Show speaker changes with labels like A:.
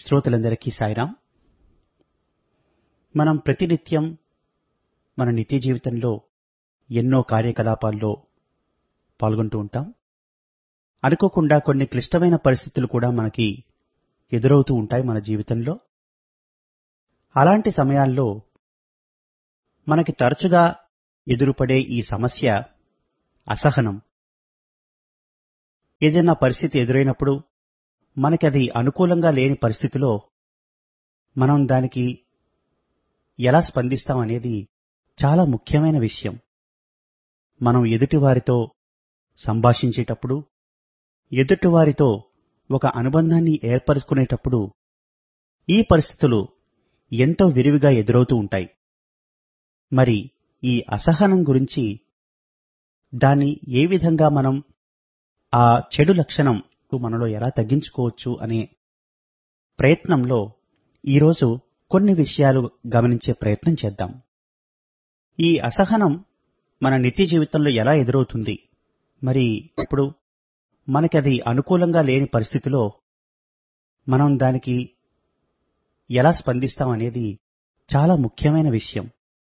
A: శ్రోతలందరికీ సాయిరాం మనం ప్రతినిత్యం మన నిత్య జీవితంలో ఎన్నో కార్యకలాపాల్లో పాల్గొంటూ ఉంటాం అనుకోకుండా కొన్ని క్లిష్టమైన పరిస్థితులు కూడా మనకి ఎదురవుతూ ఉంటాయి మన జీవితంలో అలాంటి సమయాల్లో మనకి తరచుగా ఎదురుపడే ఈ సమస్య అసహనం ఏదైనా పరిస్థితి ఎదురైనప్పుడు మనకి అది అనుకూలంగా లేని పరిస్థితిలో మనం దానికి ఎలా స్పందిస్తాం అనేది చాలా ముఖ్యమైన విషయం మనం ఎదుటివారితో సంభాషించేటప్పుడు ఎదుటివారితో ఒక అనుబంధాన్ని ఏర్పరచుకునేటప్పుడు ఈ పరిస్థితులు ఎంతో విరివిగా ఎదురవుతూ ఉంటాయి మరి ఈ అసహనం గురించి దాన్ని ఏ విధంగా మనం ఆ చెడు లక్షణం మనలో ఎలా తగ్గించుకోవచ్చు అనే ప్రయత్నంలో ఈరోజు కొన్ని విషయాలు గమనించే ప్రయత్నం చేద్దాం ఈ అసహనం మన నిత్య జీవితంలో ఎలా ఎదురవుతుంది మరి ఇప్పుడు మనకి అది అనుకూలంగా లేని పరిస్థితిలో మనం దానికి ఎలా స్పందిస్తాం అనేది చాలా ముఖ్యమైన విషయం